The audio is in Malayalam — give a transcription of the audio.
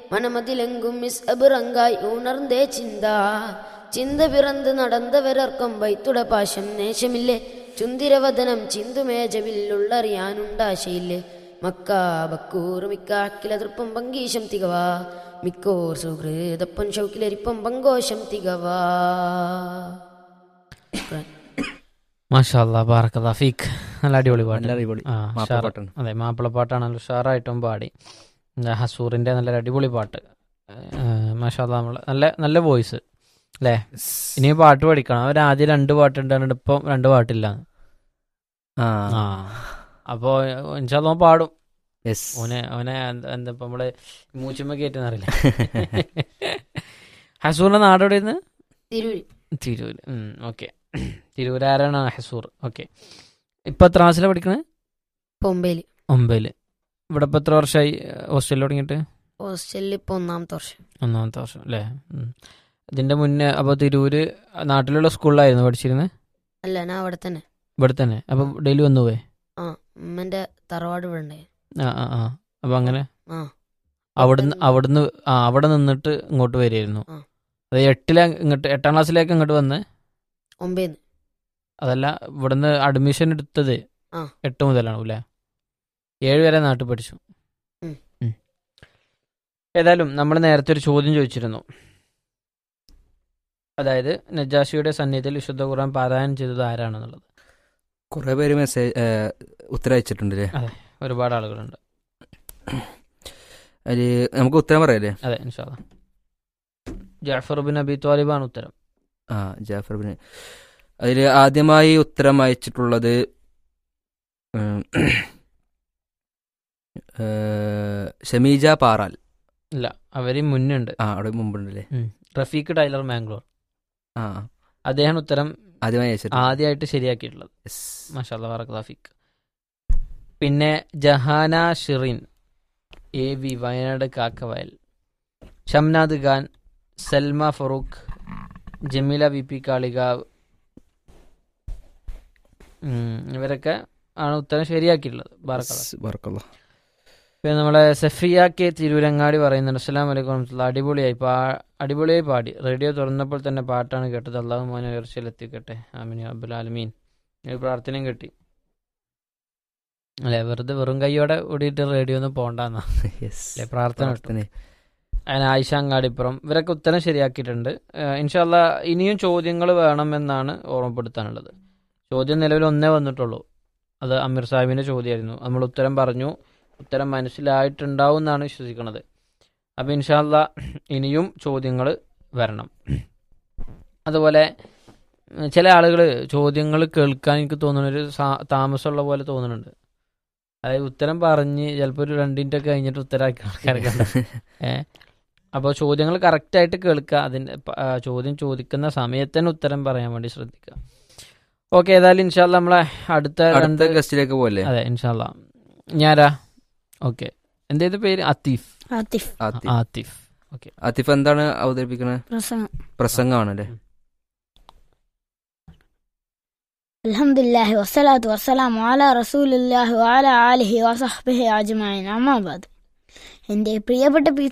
மனமதிலெங்கும் மிஸ் அபுரங்காய் உணர்ந்தே சிந்தா ചിന്ത പിറന്ന് നടന്നവരർക്കം വൈത്തുട പാശം നേശമില്ലേ ചുന്തിരവദനം ചിന്തുമേജവില്ലുള്ളറിയാനുണ്ടാശയില്ലേ മക്ക ബക്കൂർ മിക്ക അക്കില തൃപ്പം പങ്കീശം തികവാ മിക്കോർ സുഹൃതപ്പൻ ഷൗക്കിലരിപ്പം പങ്കോശം തികവാ മാഷാല്ലാ ബാറക്കല്ലാ ഫീക്ക് നല്ല അടിപൊളി പാട്ട് നല്ല അടിപൊളി ആ മാപ്പിളപ്പാട്ടാണ്. ഉഷാറ്. അതെ മാപ്പിളപ്പാട്ടാണല്ലോ ഉഷാറായിട്ടും പാടി എന്താ ഹസൂറിന്റെ നല്ല അടിപൊളി പാട്ട് മാഷാല്ല നമ്മള് നല്ല നല്ല വോയിസ് അല്ലേ ഇനി പാട്ട് പഠിക്കണം അവർ ആദ്യം രണ്ട് പാട്ടുണ്ടായിരുന്നു ഇപ്പം രണ്ട് പാട്ടില്ല ആ ആ അപ്പോ ഇൻഷാല്ല ഓൻ പാടും യെസ് ഓനെ ഓനെ എന്താ എന്താ ഇപ്പൊ നമ്മള് മൂച്ചുമ്മ കയറ്റുന്നറിയില്ല ഹസൂറിന്റെ നാട് എവിടെയെന്ന് തിരൂര് തിരൂര് ഓക്കെ തിരൂരാരാണ് ഹസൂർ ഓക്കെ ഇപ്പൊ എത്ര ക്ലാസ്സിലാണ് പഠിക്കണേ പൊമ്പേല് ഒമ്പതില് ഇവിടെ ഇപ്പൊ എത്ര വർഷമായി ഹോസ്റ്റലിൽ തുടങ്ങിയിട്ട് ഹോസ്റ്റലിൽ ഇപ്പൊ ഒന്നാമത്തെ വർഷം ഒന്നാമത്തെ വർഷം അല്ലേ ഉം. ഇതിന്റെ മുന്നേ അപ്പൊ തിരൂര് നാട്ടിലുള്ള സ്കൂളിലായിരുന്നു പഠിച്ചിരുന്നത് അല്ല ഞാൻ അവിടെ തന്നെ ഇവിടെ തന്നെ അപ്പൊ ഡെയിലി വന്നു പോയി ആ ഉമ്മന്റെ തറവാട് ഇവിടെ ഉണ്ടായി ആ ആ ആ അപ്പൊ അങ്ങനെ ആ അവിടുന്ന് അവിടുന്ന് ആ അവിടെ നിന്നിട്ട് ഇങ്ങോട്ട് വരികയായിരുന്നു ആ. അത് എട്ടിലെ ഇങ്ങോട്ട് എട്ടാം ക്ലാസ്സിലേക്ക് ഇങ്ങോട്ട് വന്ന് ഒമ്പേന്ന് അതല്ല ഇവിടുന്ന് അഡ്മിഷൻ എടുത്തത് ആ. എട്ട് മുതലാണ് അല്ലേ ഏഴ് വരെ നാട്ടിൽ പഠിച്ചു ഉം. ഉം. ഏതായാലും നമ്മൾ നേരത്തെ ഒരു ചോദ്യം ചോദിച്ചിരുന്നു അതായത് നജാഷിയുടെ സന്നിധിയിൽ വിശുദ്ധ ഖുർആൻ പാരായണം ചെയ്തത് ആരാണെന്നുള്ളത് കുറെ പേര് മെസ്സേജ് ഉത്തരം അയച്ചിട്ടുണ്ട് അല്ലേ ഒരുപാട് ആളുകളുണ്ട് അതില് നമുക്ക് ഉത്തരം പറയാല്ലേ അതെ ഇൻഷാല്ല ജാഫർ ബിൻ അബി ത്വാലിബാണ് ഉത്തരം ആ ജാഫർ ബിൻ അതിൽ ആദ്യമായി ഉത്തരം അയച്ചിട്ടുള്ളത് ഉം, ഏഹ്, ഷമീജ പാറാൽ ഇല്ല അവര് മുന്നുണ്ട് ആ അവിടെ മുമ്പുണ്ടല്ലേ റഫീഖ് ടൈലർ മാംഗ്ലൂർ ആ അദ്ദേഹം ഉത്തരം ആദ്യമായി അയച്ചിട്ടുണ്ട് ആദ്യമായിട്ട് ശരിയാക്കിയിട്ടുള്ളത് Yes. മാഷാല്ല വറഖാഫിക് പിന്നെ Jahana Shirin A V Wayanad Kakkavayal Shamnad Khan Salma Farooq Jameela V P Kalikavu ഉം, ഇവരൊക്കെ ആണ് ഉത്തരം ശരിയാക്കിയിട്ടുള്ളത് ബാറക്കല്ല Yes, ബറക്കല്ലാ. പിന്നെ നമ്മളെ സഫിയ കെ തിരൂരങ്ങാടി പറയുന്നുണ്ട് അസ്സലാം വലൈക്കും വറഹ്മത്തുള്ളാഹി. അടിപൊളിയായി പാ അടിപൊളിയായി പാടി റേഡിയോ തുറന്നപ്പോൾ തന്നെ പാട്ടാണ് കേട്ടത് അള്ളാഹു മോനെ ഉയർച്ചയിലെത്തിക്കട്ടെ ആമിനി അബ്ബുൽ ആലമീൻ ഒരു പ്രാർത്ഥനയും കിട്ടി അല്ലെ വെറുതെ വെറും കൈയോടെ ഓടിയിട്ട് റേഡിയോ ഒന്നും പോണ്ടെന്നാ Yes. അല്ലെ പ്രാർത്ഥന കിട്ടും പ്രാർത്ഥന. അങ്ങനെ ആയിഷ അങ്ങാടിപ്പുറം ഇവരൊക്കെ ഉത്തരം ശരിയാക്കിയിട്ടുണ്ട് ഇൻഷാല്ല ഇനിയും ചോദ്യങ്ങൾ വേണമെന്നാണ് ഓർമ്മപ്പെടുത്താനുള്ളത് ചോദ്യം നിലവിൽ ഒന്നേ വന്നിട്ടുള്ളൂ അത് അമീർ സാഹിബിന്റെ ചോദ്യമായിരുന്നു നമ്മൾ ഉത്തരം പറഞ്ഞു ഉത്തരം മനസ്സിലായിട്ടുണ്ടാവും എന്നാണ് വിശ്വസിക്കുന്നത് അപ്പം ഇൻഷാല്ല ഇനിയും ചോദ്യങ്ങൾ വരണം അതുപോലെ ഉം, ചില ആളുകൾ ചോദ്യങ്ങൾ കേൾക്കാൻ എനിക്ക് തോന്നുന്ന ഒരു സാ- താമസമുള്ള പോലെ തോന്നുന്നുണ്ട് അതായത് ഉത്തരം പറഞ്ഞ് ചിലപ്പോൾ ഒരു രണ്ടിൻ്റെ കഴിഞ്ഞിട്ട് ഉത്തരമാക്കി ആൾക്കാരൊക്കെ ഉണ്ട്. ഏ അപ്പോൾ ചോദ്യങ്ങൾ കറക്റ്റായിട്ട് കേൾക്കുക അതിൻ്റെ പ- ആ, ചോദ്യം ചോദിക്കുന്ന സമയത്ത് തന്നെ ഉത്തരം പറയാൻ വേണ്ടി ശ്രദ്ധിക്കുക ഓക്കെ ഏതായാലും ഇൻഷാല്ല നമ്മളെ അടുത്ത രണ്ട് അടുത്ത ഗസ്റ്റിലേക്ക് പോലെ അതെ ഇൻഷാല്ല ഞാരാ ഓക്കെ എന്തേത് പേര് അത്തീഫ് ആത്തിഫ് ആത്തിഫ് ആത്തിഫ് ആത്തിഫ് എന്താണ് അവതരിപ്പിക്കുന്നത് പ്രസംഗം പ്രസംഗമാണല്ലേ الحمد لله والصلاة والسلام على رسول الله وعلى آله وصحبه أجمعين أما بعد എൻ്റെ പ്രിയപ്പെട്ട പി